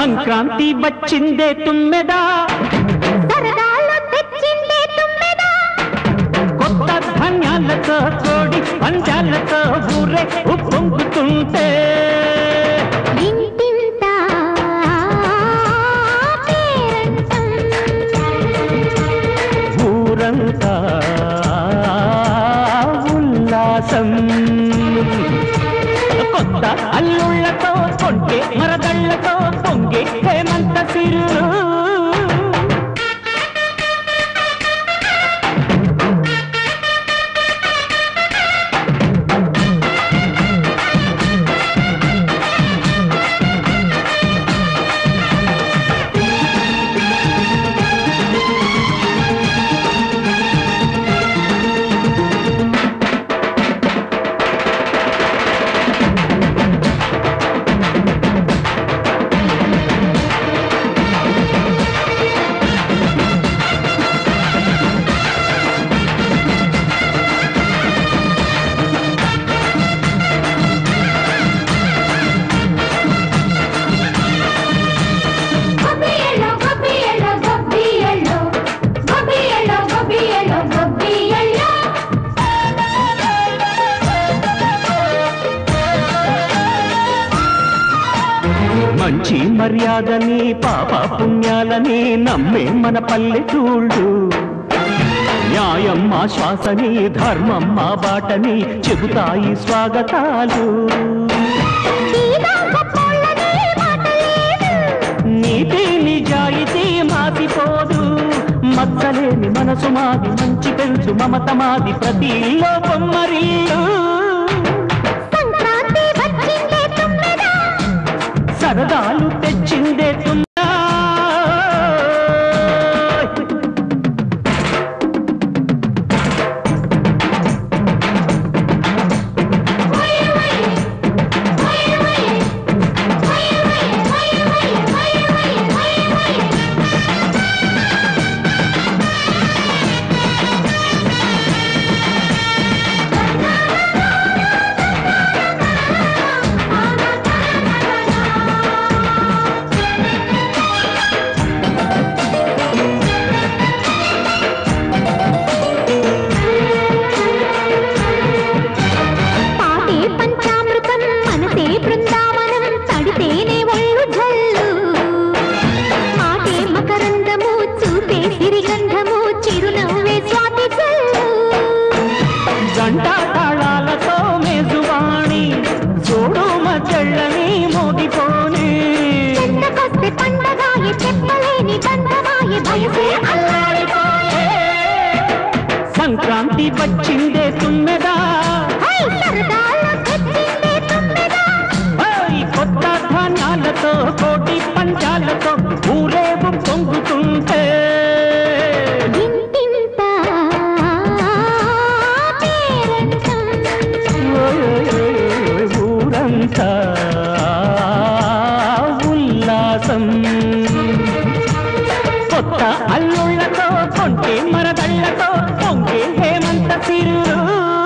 సంక్రాంతి వచ్చిందే తుమ్మెదా సరదాలు తెచ్చిందే తుమ్మెదా కొత్త ధాన్యాలతో కోడి పంచాలతో ఊరే ఉప్పొంగుతుంటే ఇంటింత పేరంటం ఊరంతా ఉల్లాసం కొత్త అల్లుళ్ళతో కొంటే మరదళ్ళతో పొంగే హేమంత సిరు గొబ్బియలో గొబ్బియలో గొబ్బియలో గొబ్బియలో గొబ్బియలో గొబ్బియలో మంచి మర్యాదని పాప పుణ్యాలని నమ్మే మన పల్లెటూళ్ళు న్యాయం మా శ్వాసని ధర్మం మా బాటని చెబుతాయి స్వాగతాలు ఈదా గొప్పోళ్ళని మాటలేదు నీతి నిజాయితీ మాసిపోదు మచ్చలేని మనసు మాది మంచి పెంచు మమత మాది ప్రతి ఇల్లో బొమ్మరిల్లు సంక్రాంతి వచ్చిందే తుమ్మెదా సరదాలు తెచ్చిందే తున్నా పాటే పంచామృతం మనసే బృందావనం తడితేనే ఒళ్ళు జల్లు మాటే మకరందము చూపే సిరిగంధము చిరునవ్వే స్వాతి జల్లు జంట తాళాలతో మేజువాణి చూడు మధ్యళ్ళని మోగిపోని చెంతకొస్తే పండగాయే చెప్పలేని బంధమాయే వయసే అల్లాడిపోయే సంక్రాంతి వచ్చిందే తుమ్మెదా హై సరదాలు తెచ్చిందే తుమ్మెదా ఓయ్ కొత్త ధాన్యాలతో కోటి పంచాలతో ఊరేగు పొంగుతుంటే ఇంటింత పేరంటం ఓయ్ ఓయ్ ఓయ్ ఓయ్ ఊరంతా ఉల్లాసం కొత్త అల్లుళ్ళతో కొంటే మరదళ్ళతో పొంగే హేమంత సిరు